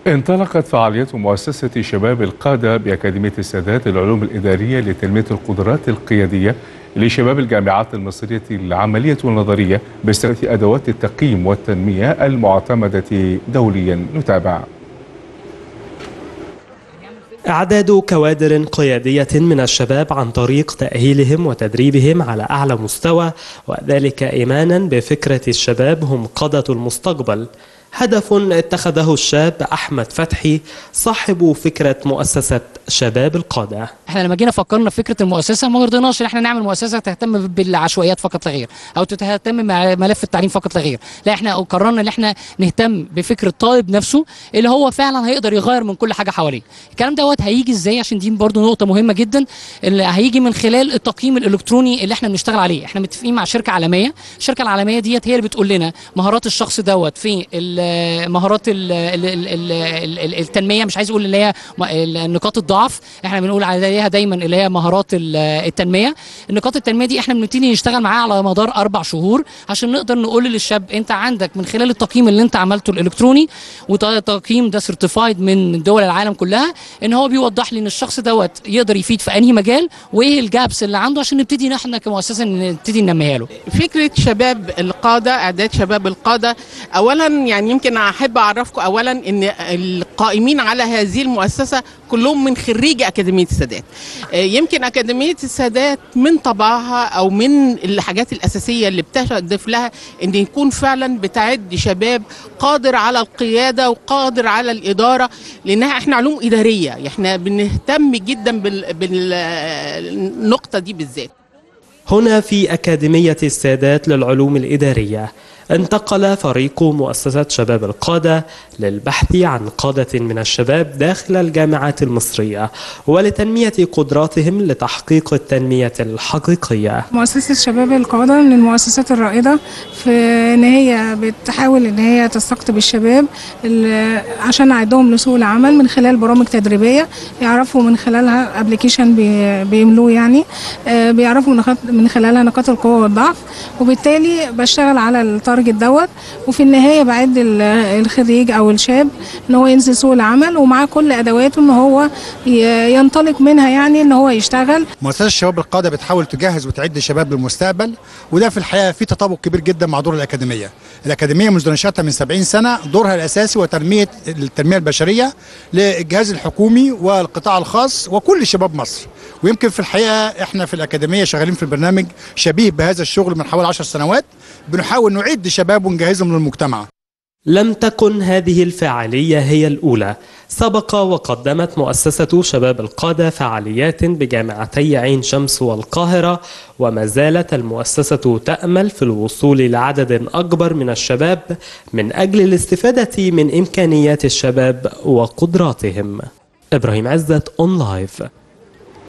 انطلقت فعاليات مؤسسة شباب القادة بأكاديمية السادات للعلوم الإدارية لتنمية القدرات القيادية لشباب الجامعات المصرية العملية والنظرية باستخدام أدوات التقييم والتنمية المعتمدة دوليا نتابع إعداد كوادر قيادية من الشباب عن طريق تأهيلهم وتدريبهم على أعلى مستوى وذلك إيمانا بفكرة الشباب هم قادة المستقبل هدف اتخذه الشاب أحمد فتحي صاحب فكرة مؤسسة شباب القادة احنا لما جينا فكرنا في فكره المؤسسه ما رضيناش ان احنا نعمل مؤسسه تهتم بالعشوائيات فقط لا غير او تهتم مع ملف التعليم فقط لا غير لا احنا قررنا ان احنا نهتم بفكر الطالب نفسه اللي هو فعلا هيقدر يغير من كل حاجه حواليه الكلام دوت هيجي ازاي عشان دي برضو نقطه مهمه جدا اللي هيجي من خلال التقييم الالكتروني اللي احنا بنشتغل عليه احنا متفقين مع شركه عالميه الشركه العالميه ديت هي اللي بتقول لنا مهارات الشخص دوت في ال- مهارات ال- ال- ال- ال- ال- التنميه مش عايز اقول اللي هي م- ال- نقاط الضعف احنا بنقول عليها دايما اللي هي مهارات ال- التنميه النقاط التنميه دي احنا بنبتدي نشتغل معاها على مدار اربع شهور عشان نقدر نقول للشاب انت عندك من خلال التقييم اللي انت عملته الالكتروني وتقييم ده سيرتيفايد من دول العالم كلها ان هو بيوضح لي ان الشخص دوت يقدر يفيد في انهي مجال وايه الجابس اللي عنده عشان نبتدي احنا كمؤسسه نبتدي ننميها له فكرة شباب القادة إعداد شباب القادة أولا يعني يمكن أحب أعرفكم أولا أن القائمين على هذه المؤسسة كلهم من خريجي أكاديمية السادات آه، يمكن أكاديمية السادات من طبعها أو من الحاجات الأساسية اللي بتهدف لها أن يكون فعلا بتعد شباب قادر على القيادة وقادر على الإدارة لأنها إحنا علوم إدارية إحنا بنهتم جدا بال- بالنقطة دي بالذات هنا في أكاديمية السادات للعلوم الإدارية انتقل فريق مؤسسة شباب القادة للبحث عن قادة من الشباب داخل الجامعات المصرية ولتنمية قدراتهم لتحقيق التنمية الحقيقية مؤسسة شباب القادة من المؤسسات الرائدة في إن هي بتحاول إن هي تستقطب الشباب اللي- عشان نعدهم لسوق العمل من خلال برامج تدريبية يعرفوا من خلالها ابلكيشن بيملوه يعني آه، بيعرفوا من خ- من خلالها نقاط القوة والضعف وبالتالي بشتغل على التارجت دوت وفي النهاية بعد ال- الخريج أو الشاب إن هو ينزل سوق العمل ومعاه كل أدواته إن هو ي- ينطلق منها يعني إن هو يشتغل مؤسسه الشباب القاده بتحاول تجهز وتعد الشباب للمستقبل وده في الحقيقه في تطابق كبير جدا مع دور الاكاديميه. الاكاديميه منذ نشاتها من 70 سنه دورها الاساسي هو تنميه التنميه البشريه للجهاز الحكومي والقطاع الخاص وكل شباب مصر. ويمكن في الحقيقه احنا في الاكاديميه شغالين في البرنامج شبيه بهذا الشغل من حوالي 10 سنوات بنحاول نعد شباب ونجهزهم للمجتمع. لم تكن هذه الفعالية هي الأولى سبق وقدمت مؤسسة شباب القادة فعاليات بجامعتي عين شمس والقاهرة وما زالت المؤسسة تأمل في الوصول لعدد أكبر من الشباب من أجل الاستفادة من إمكانيات الشباب وقدراتهم إبراهيم عزت أون لايف